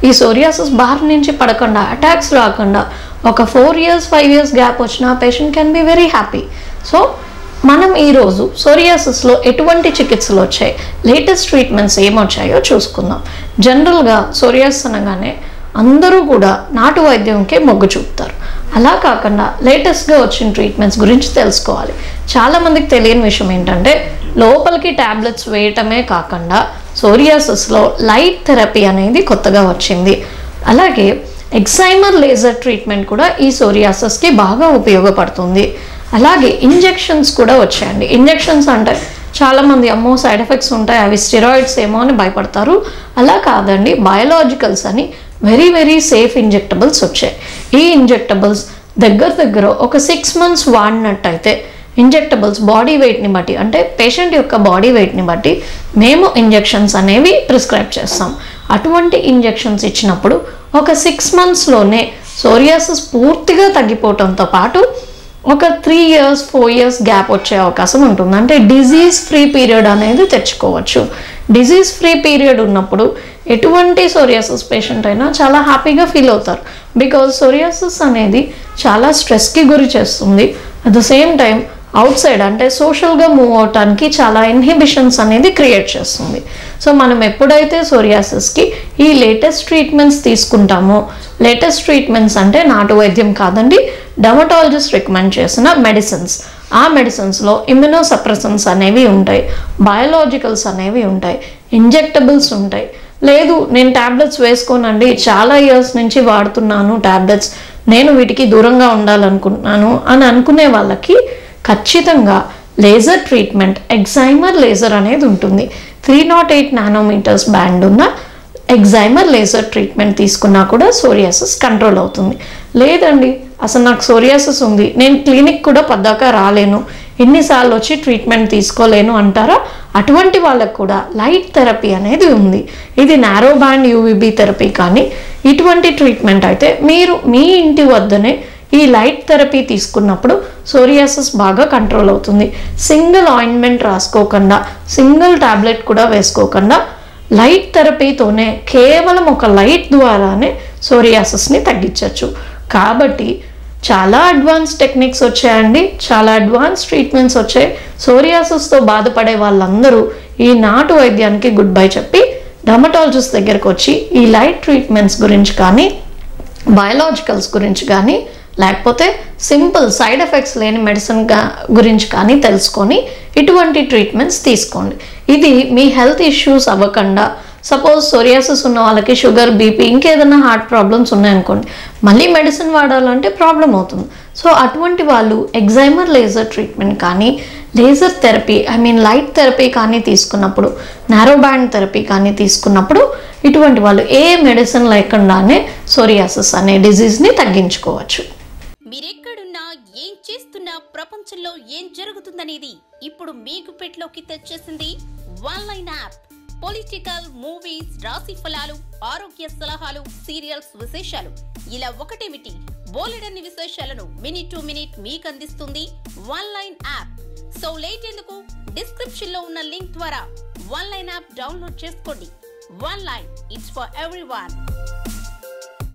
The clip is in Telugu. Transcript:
ఈ సోరియాసిస్ బారి నుంచి పడకుండా అటాక్స్ రాకుండా ఒక four years five years gap వచ్చిన patient can be very happy so మనం ఈరోజు సోరియాసిస్లో ఎటువంటి చికిత్సలు వచ్చాయి లేటెస్ట్ ట్రీట్మెంట్స్ ఏమొచ్చాయో చూసుకుందాం జనరల్గా సోరియాసిస్ అనగానే అందరూ కూడా నాటు వైద్యంకే మొగ్గు చూపుతారు అలా కాకుండా లేటెస్ట్గా వచ్చిన ట్రీట్మెంట్స్ గురించి తెలుసుకోవాలి చాలామందికి తెలియని విషయం ఏంటంటే లోపలికి ట్యాబ్లెట్స్ వేయటమే కాకుండా సోరియాసిస్లో లైట్ థెరపీ అనేది కొత్తగా వచ్చింది అలాగే ఎక్సైమర్ లేజర్ ట్రీట్మెంట్ కూడా ఈ సోరియాసిస్కి బాగా ఉపయోగపడుతుంది అలాగే ఇంజెక్షన్స్ కూడా వచ్చాయండి ఇంజెక్షన్స్ అంటే చాలామంది అమ్మో సైడ్ ఎఫెక్ట్స్ ఉంటాయి అవి స్టెరాయిడ్స్ ఏమో అని భయపడతారు అలా కాదండి బయోలాజికల్స్ అని వెరీ వెరీ సేఫ్ ఇంజెక్టబుల్స్ వచ్చాయి ఈ ఇంజెక్టబుల్స్ దగ్గర దగ్గర ఒక సిక్స్ మంత్స్ వాడినట్టయితే ఇంజెక్టబుల్స్ బాడీ వెయిట్ని బట్టి అంటే పేషెంట్ యొక్క బాడీ వెయిట్ని బట్టి మేము ఇంజెక్షన్స్ అనేవి ప్రిస్క్రైబ్ చేస్తాం అటువంటి ఇంజెక్షన్స్ ఇచ్చినప్పుడు ఒక సిక్స్ మంత్స్లోనే సోరియాసిస్ పూర్తిగా తగ్గిపోవటంతో పాటు ఒక three years four years gap వచ్చే అవకాశం ఉంటుంది అంటే డిజీజ్ ఫ్రీ పీరియడ్ అనేది తెచ్చుకోవచ్చు డిజీజ్ ఫ్రీ పీరియడ్ ఉన్నప్పుడు ఎటువంటి సోరియాసిస్ పేషెంట్ అయినా చాలా హ్యాపీగా ఫీల్ అవుతారు బికాజ్ సోరియాసిస్ అనేది చాలా స్ట్రెస్కి గురి చేస్తుంది at the same time outside అంటే సోషల్గా మూవ్ అవటానికి చాలా ఇన్హిబిషన్స్ అనేది క్రియేట్ చేస్తుంది సో మనం ఎప్పుడైతే సోరియాసిస్కి ఈ లేటెస్ట్ ట్రీట్మెంట్స్ తీసుకుంటామో లేటెస్ట్ ట్రీట్మెంట్స్ అంటే నాటు వైద్యం కాదండి డర్మటాలజిస్ట్ రికమెండ్ చేసిన మెడిసిన్స్ ఆ మెడిసిన్స్లో ఇమ్యునో సప్రెసన్స్ అనేవి ఉంటాయి బయోలాజికల్స్ అనేవి ఉంటాయి ఇంజెక్టబుల్స్ ఉంటాయి లేదు నేను ట్యాబ్లెట్స్ వేసుకోనండి చాలా ఇయర్స్ నుంచి వాడుతున్నాను ట్యాబ్లెట్స్ నేను వీటికి దూరంగా ఉండాలనుకుంటున్నాను అని అనుకునే వాళ్ళకి ఖచ్చితంగా లేజర్ ట్రీట్మెంట్ ఎగ్జైమర్ లేజర్ అనేది ఉంటుంది three naught eight nanometres band ఉన్న ఎగ్జైమర్ లేజర్ ట్రీట్మెంట్ తీసుకున్నా కూడా సోరియాసిస్ కంట్రోల్ అవుతుంది లేదండి అసలు నాకు సోరియాసిస్ ఉంది నేను క్లినిక్ కూడా పద్దాక రాలేను ఎన్నిసార్లు వచ్చి ట్రీట్మెంట్ తీసుకోలేను అంటారా అటువంటి వాళ్ళకు కూడా లైట్ థెరపీ అనేది ఉంది ఇది నారో బ్యాండ్ యూవిబి థెరపీ కానీ ఇటువంటి ట్రీట్మెంట్ అయితే మీరు మీ ఇంటి వద్దనే ఈ లైట్ థెరపీ తీసుకున్నప్పుడు సోరియాసిస్ బాగా కంట్రోల్ అవుతుంది సింగిల్ ఆయింట్మెంట్ రాసుకోకుండా సింగిల్ టాబ్లెట్ కూడా వేసుకోకుండా లైట్ థెరపీతోనే కేవలం ఒక లైట్ ద్వారానే సోరియాసిస్ని తగ్గించవచ్చు కాబట్టి చాలా అడ్వాన్స్ టెక్నిక్స్ వచ్చాయండి చాలా అడ్వాన్స్ ట్రీట్మెంట్స్ వచ్చాయి సోరియాసిస్తో బాధపడే వాళ్ళందరూ ఈ నాటు వైద్యానికి గుడ్ బై చెప్పి డర్మటాలజిస్ట్ దగ్గరకు వచ్చి ఈ లైట్ ట్రీట్మెంట్స్ గురించి కానీ బయోలాజికల్స్ గురించి కానీ లేకపోతే సింపుల్ సైడ్ ఎఫెక్ట్స్ లేని మెడిసిన్ గురించి కానీ తెలుసుకొని ఇటువంటి ట్రీట్మెంట్స్ తీసుకోండి ఇది మీ హెల్త్ ఇష్యూస్ అవ్వకుండా సపోజ్ సోరియాసిస్ ఉన్న వాళ్ళకి షుగర్ బీపీ ఇంకేదైనా హార్ట్ ప్రాబ్లమ్స్ ఉన్నాయనుకోండి మళ్ళీ మెడిసిన్ వాడాలంటే ప్రాబ్లం అవుతుంది సో అటువంటి వాళ్ళు ఎగ్జైమర్ లేజర్ ట్రీట్మెంట్ కానీ laser therapy I mean light therapy కానీ తీసుకున్నప్పుడు నారో బ్యాండ్ థెరపీ కానీ తీసుకున్నప్పుడు ఇటువంటి వాళ్ళు ఏ మెడిసిన్ లేకుండానే సోరియాసిస్ అనే డిజీజ్ని తగ్గించుకోవచ్చు మీరెక్కడున్నా ఏం చేస్తున్నా ప్రపంచంలో ఏం జరుగుతుందనేది ఇప్పుడు మీ గుప్పెట్లోకి తెచ్చేసింది one line app political movies రాశి ఫలాలు ఆరోగ్య సలహాలు సీరియల్స్ విశేషాలు ఇలా ఒకటేమిటి బోలెడన్ని విశేషాలను మినిట్ టు మినిట్ మీకు అందిస్తుంది one line app so late ఎందుకు డిస్క్రిప్షన్ లో ఉన్న లింక్ ద్వారా వన్ లైన్ యాప్ డౌన్లోడ్ చేసుకోండి one line it's for every